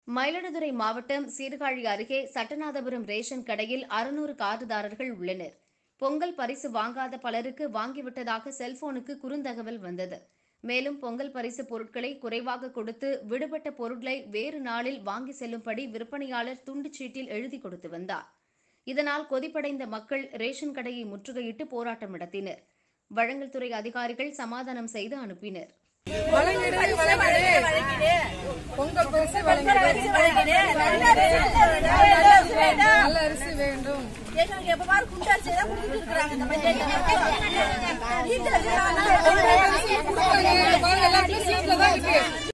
மயிலாடுதுறை மாவட்டம் சீர்காழி அருகே சட்டநாதபுரம் ரேஷன் கடையில் அறுநூறு கார்டுதாரர்கள் உள்ளனர் பொங்கல் பரிசு வாங்காத பலருக்கு வாங்கிவிட்டதாக செல்போனுக்கு குறுந்தகவல் வந்தது மேலும் பொங்கல் பரிசு பொருட்களை குறைவாக கொடுத்து விடுபட்ட பொருட்களை வேறு நாளில் வாங்கி செல்லும்படி விற்பனையாளர் துண்டுச்சீட்டில் எழுதி கொடுத்து வந்தார் இதனால் கொதிப்படைந்த மக்கள் ரேஷன் கடையை முற்றுகையிட்டு போராட்டம் நடத்தினர் வழங்கல் துறை அதிகாரிகள் சமாதானம் செய்து அனுப்பினர் வழங்கிடு வழங்கிடு பொங்கல் பரிசு வழங்கிடு நல்ல அரிசி வேண்டும் எங்களுக்கு எப்ப பாரு குண்டாச்சு தான் கொடுத்துட்டு இருக்காங்க இந்த பஞ்சாயத்து பொங்கல் அரிசி கொடுத்தாங்க. பாருங்க, எல்லாருக்கும் சீட்ல தான் இருக்கு